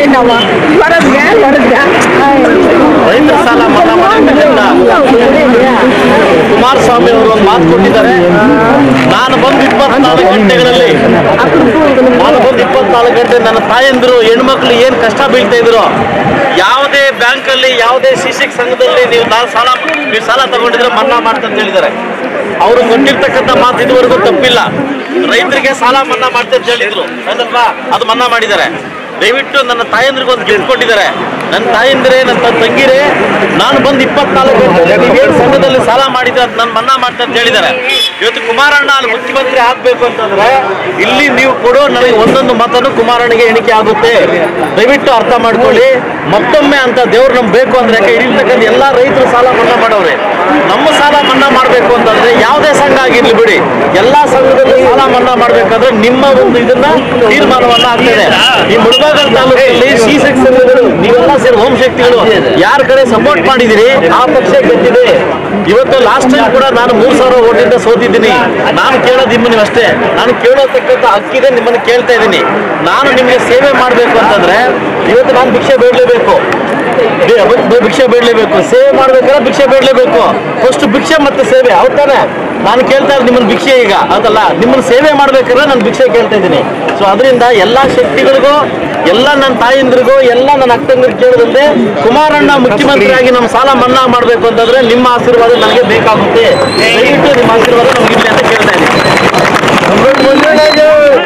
ನಾವು ಬರೋದ್ಗೆ ಬರೋದ್ಗೆ ರೈತರ ಸಾಲ ಮನ್ನಾ ಮಾಡಿರ್ತಕ್ಕಂಥ ಕುಮಾರಸ್ವಾಮಿ ಅವರು ಒಂದು ಮಾತು ಕೊಟ್ಟಿದ್ದಾರೆ ನಾನು ಬಂದು ಇಪ್ಪತ್ನಾಲ್ಕು ಗಂಟೆಗಳಲ್ಲಿ ನಾನು ಬಂದು ಇಪ್ಪತ್ನಾಲ್ಕು ಗಂಟೆ ನನ್ನ ತಾಯಂದಿರು ಹೆಣ್ಮಕ್ಳು ಏನು ಕಷ್ಟ ಬೀಳ್ತಾ ಇದ್ರು ಯಾವುದೇ ಬ್ಯಾಂಕಲ್ಲಿ ಯಾವುದೇ ಶಿಕ್ಷಕ ಸಂಘದಲ್ಲಿ ನೀವು ನಾನು ಸಾಲ ನೀವು ಸಾಲ ತಗೊಂಡಿದ್ರೆ ಮನ್ನಾ ಮಾಡ್ತಾ ಅಂತ ಹೇಳಿದ್ದಾರೆ ಅವರು ಕೊಟ್ಟಿರ್ತಕ್ಕಂಥ ಮಾತು ಇದುವರೆಗೂ ತಪ್ಪಿಲ್ಲ ರೈತರಿಗೆ ಸಾಲ ಮನ್ನಾ ಮಾಡ್ತಾ ಅಂತ ಹೇಳಿದ್ರು ಹೌದಲ್ವಾ ಅದು ಮನ್ನಾ ಮಾಡಿದ್ದಾರೆ ದಯವಿಟ್ಟು ನನ್ನ ತಾಯಂದ್ರಿಗೆ ಒಂದು ಗಿಫ್ಟ್ ಕೊಟ್ಟಿದ್ದಾರೆ ನನ್ನ ತಾಯಂದಿರೇ ನನ್ನ ತಂಗಿರೇ ನಾನು ಬಂದು ಇಪ್ಪತ್ನಾಲ್ಕು ಗಂಟೆ ನೀವೇನು ಸಂಘದಲ್ಲಿ ಸಾಲ ಮಾಡಿದ್ರೆ ಅದು ನಾನು ಮನ್ನಾ ಮಾಡ್ತಾ ಅಂತ ಹೇಳಿದ್ದಾರೆ ಇವತ್ತು ಕುಮಾರಣ್ಣ ಅಲ್ಲಿ ಮುಖ್ಯಮಂತ್ರಿ ಆಗ್ಬೇಕು ಅಂತಂದ್ರೆ ಇಲ್ಲಿ ನೀವು ಕೊಡೋ ನನಗೆ ಒಂದೊಂದು ಮತನು ಕುಮಾರಣ್ಣಗೆ ಎಣಿಕೆ ಆಗುತ್ತೆ ದಯವಿಟ್ಟು ಅರ್ಥ ಮಾಡ್ಕೊಳ್ಳಿ ಮತ್ತೊಮ್ಮೆ ಅಂತ ದೇವ್ರು ನಮ್ಗೆ ಬೇಕು ಅಂದ್ರೆ ಯಾಕೆ ಇರ್ತಕ್ಕಂಥ ಎಲ್ಲ ರೈತರು ಸಾಲ ಮನ್ನಾ ಮಾಡವ್ರೆ ನಮ್ಮ ಸಾಲ ಮನ್ನಾ ಮಾಡಬೇಕು ಅಂತಂದ್ರೆ ಯಾವುದೇ ಸಂಘ ಆಗಿರ್ಲಿ ಬಿಡಿ ಎಲ್ಲಾ ಸಂಘದಲ್ಲಿ ಸಾಲ ಮನ್ನಾ ಮಾಡ್ಬೇಕಾದ್ರೆ ನಿಮ್ಮ ಒಂದು ಇದನ್ನ ತೀರ್ಮಾನವನ್ನ ಆಗ್ತದೆ ಈ ಮುಳಬಾಗಲ್ ತಾಲೂಕಲ್ಲಿ ಶಿಕ್ಷಕ ಸಂಘಗಳು ನೀವೆಲ್ಲ ಸೇರಿ ಹೋಮ್ ಶಕ್ತಿಗಳು ಯಾರ ಕಡೆ ಸಪೋರ್ಟ್ ಮಾಡಿದಿರಿ ಆ ಪಕ್ಷ ಗೆದ್ದಿದೆ ಇವತ್ತು ಲಾಸ್ಟ್ ಟೈಮ್ ಕೂಡ ನಾನು ಮೂರ್ ಸಾವಿರ ಓಟಿಂದ ಸೋತಿದ್ದೀನಿ ನಾನು ಕೇಳೋದು ನಿಮ್ಮನ್ನು ಅಷ್ಟೇ ನಾನು ಕೇಳೋತಕ್ಕಂಥ ಹಕ್ಕಿದೆ ನಿಮ್ಮನ್ನು ಕೇಳ್ತಾ ಇದ್ದೀನಿ ನಾನು ನಿಮಗೆ ಸೇವೆ ಮಾಡಬೇಕು ಅಂತಂದ್ರೆ ಇವತ್ತು ನಾನು ಭಿಕ್ಷೆ ಬೇಡಲೇಬೇಕು ಭಿಕ್ಷೆ ಬೇಡಲೇಬೇಕು ಸೇವೆ ಮಾಡ್ಬೇಕಾದ್ರೆ ಭಿಕ್ಷೆ ಬೇಡಲೇಬೇಕು ಫಸ್ಟ್ ಭಿಕ್ಷೆ ಮತ್ತೆ ಸೇವೆ ಹೌದ್ ತಾನೆ ನಾನು ಕೇಳ್ತಾ ಇರೋದು ನಿಮ್ಮನ್ನ ಭಿಕ್ಷೆ ಈಗ ಅದಲ್ಲ ನಿಮ್ಮನ್ನ ಸೇವೆ ಮಾಡ್ಬೇಕಾದ್ರೆ ನಾನು ಭಿಕ್ಷೆ ಕೇಳ್ತಾ ಇದ್ದೀನಿ ಸೊ ಅದರಿಂದ ಎಲ್ಲಾ ಶಕ್ತಿಗಳಿಗೂ ಎಲ್ಲ ನನ್ನ ತಾಯಿಂದ್ರಿಗೂ ಎಲ್ಲ ನನ್ನ ಅಕ್ಕಂದ್ರಿಗೆ ಕೇಳೋದಂತೆ ಕುಮಾರಣ್ಣ ಮುಖ್ಯಮಂತ್ರಿಯಾಗಿ ನಮ್ಮ ಸಾಲ ಮನ್ನಾ ಮಾಡಬೇಕು ಅಂತಂದ್ರೆ ನಿಮ್ಮ ಆಶೀರ್ವಾದ ನನಗೆ ಬೇಕಾಗುತ್ತೆ ದಯವಿಟ್ಟು ನಿಮ್ಮ ಆಶೀರ್ವಾದ ನಮ್ಗೆ ಇರ್ಲಿ ಅಂತ ಕೇಳ್ತಾ ಇದ್ದೀನಿ